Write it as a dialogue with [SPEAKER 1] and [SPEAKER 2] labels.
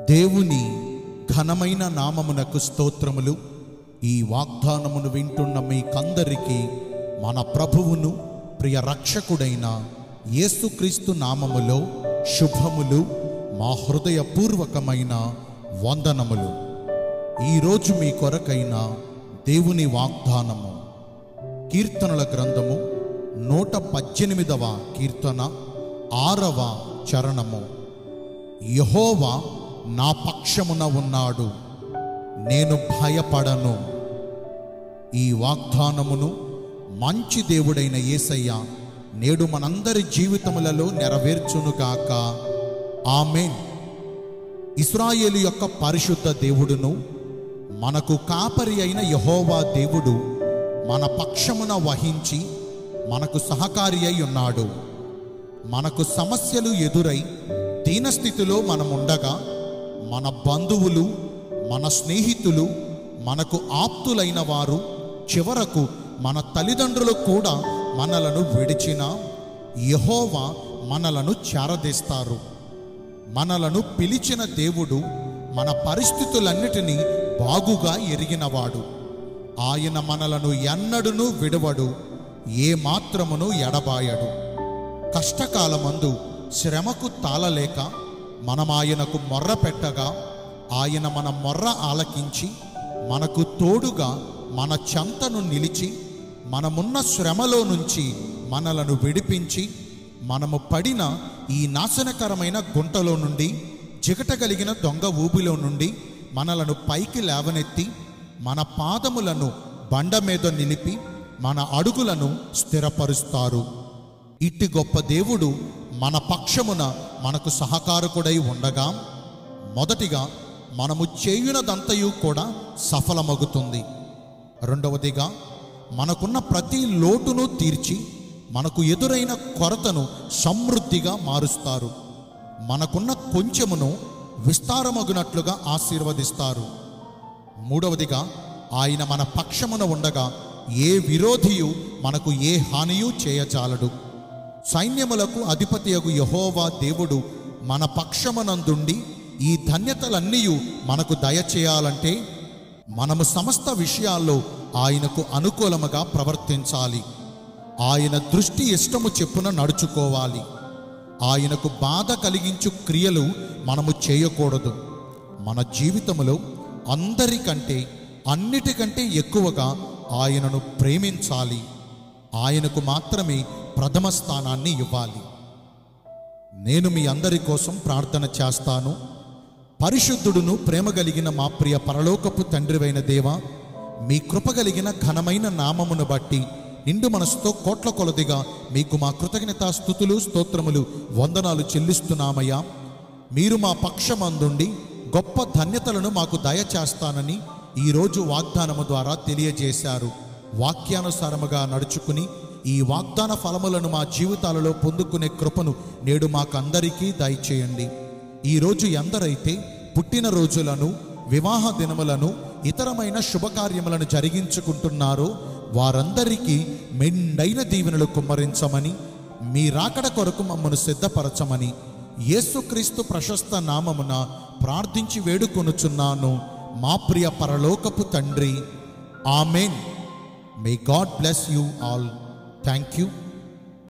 [SPEAKER 1] దేవుని ఘనమైన నామమునకు స్తోత్రములు ఈ వాగ్దానమును వింటున్న మీకందరికీ మన ప్రభువును ప్రియ రక్షకుడైన యేసుక్రీస్తు నామములో శుభములు మా హృదయపూర్వకమైన వందనములు ఈరోజు మీ కొరకైన దేవుని వాగ్దానము కీర్తనల గ్రంథము నూట పద్దెనిమిదవ కీర్తన ఆరవ చరణము యహోవా నా పక్షమున ఉన్నాడు నేను భయపడను ఈ వాగ్దానమును మంచి దేవుడైన యేసయ్య నేడు మనందరి జీవితములలో నెరవేర్చునుగాక ఆమెన్ ఇస్రాయేలు యొక్క పరిశుద్ధ దేవుడును మనకు కాపరి అయిన యహోవా దేవుడు మన పక్షమున వహించి మనకు సహకారి అయి ఉన్నాడు మనకు సమస్యలు ఎదురై దీనస్థితిలో మనం ఉండగా మన బంధువులు మన స్నేహితులు మనకు ఆప్తులైన వారు చివరకు మన తల్లిదండ్రులు కూడా మనలను విడిచిన యహోవా మనలను చేరదీస్తారు మనలను పిలిచిన దేవుడు మన పరిస్థితులన్నిటినీ బాగుగా ఎరిగినవాడు ఆయన మనలను ఎన్నడును విడవడు ఏ మాత్రమును ఎడబాయడు కష్టకాలమందు శ్రమకు తాళలేక మనం ఆయనకు మొర్ర పెట్టగా ఆయన మన మొర్ర ఆలకించి మనకు తోడుగా మన చెంతను నిలిచి మనమున్న శ్రమలో నుంచి మనలను విడిపించి మనము పడిన ఈ నాశనకరమైన గుంటలో నుండి జిగటగలిగిన దొంగ ఊబిలో నుండి మనలను పైకి లేవనెత్తి మన పాదములను బండ మీద నిలిపి మన అడుగులను స్థిరపరుస్తారు ఇట్టి గొప్ప దేవుడు మన పక్షమున మనకు సహకారకుడై ఉండగా మొదటిగా మనము చేయునదంతయు కూడా సఫలమగుతుంది రెండవదిగా మనకున్న ప్రతి లోటును తీర్చి మనకు ఎదురైన కొరతను సమృద్ధిగా మారుస్తారు మనకున్న కొంచెమును విస్తారమగునట్లుగా ఆశీర్వదిస్తారు మూడవదిగా ఆయన మన పక్షమున ఉండగా ఏ విరోధియు మనకు ఏ హానియు చేయజాలడు సైన్యములకు అధిపతియగు యహోవా దేవుడు మన పక్షమునందుండి ఈ ధన్యతలన్నీ మనకు దయచేయాలంటే మనము సమస్త విషయాల్లో ఆయనకు అనుకూలముగా ప్రవర్తించాలి ఆయన దృష్టి ఇష్టము చెప్పున నడుచుకోవాలి ఆయనకు బాధ కలిగించు క్రియలు మనము చేయకూడదు మన జీవితములో అందరికంటే అన్నిటికంటే ఎక్కువగా ఆయనను ప్రేమించాలి ఆయనకు మాత్రమే ప్రథమ స్థానాన్ని ఇవ్వాలి నేను మీ అందరి కోసం ప్రార్థన చేస్తాను పరిశుద్ధుడును ప్రేమ కలిగిన మా ప్రియ పరలోకపు తండ్రివైన దేవ మీ కృప కలిగిన ఘనమైన నామమును బట్టి నిండు మనసుతో కోట్ల కొలదిగా మీకు మా కృతజ్ఞతా స్థుతులు స్తోత్రములు వందనాలు చెల్లిస్తున్నామయ్యా మీరు మా పక్షమందుండి గొప్ప ధన్యతలను మాకు దయచేస్తానని ఈరోజు వాగ్దానము ద్వారా తెలియజేశారు వాక్యానుసారముగా నడుచుకుని ఈ వాగ్దాన ఫలములను మా జీవితాలలో పొందుకునే కృపను నేడు మాకందరికీ దయచేయండి ఈరోజు ఎందరైతే పుట్టినరోజులను వివాహ దినములను ఇతరమైన శుభకార్యములను జరిగించుకుంటున్నారో వారందరికీ మెండైన దీవెనలు కుమ్మరించమని మీ రాకడ కొరకు మమ్మను సిద్ధపరచమని యేసుక్రీస్తు ప్రశస్త నామమున ప్రార్థించి వేడుకొనుచున్నాను మా ప్రియ పరలోకపు తండ్రి amen may God bless you all thank you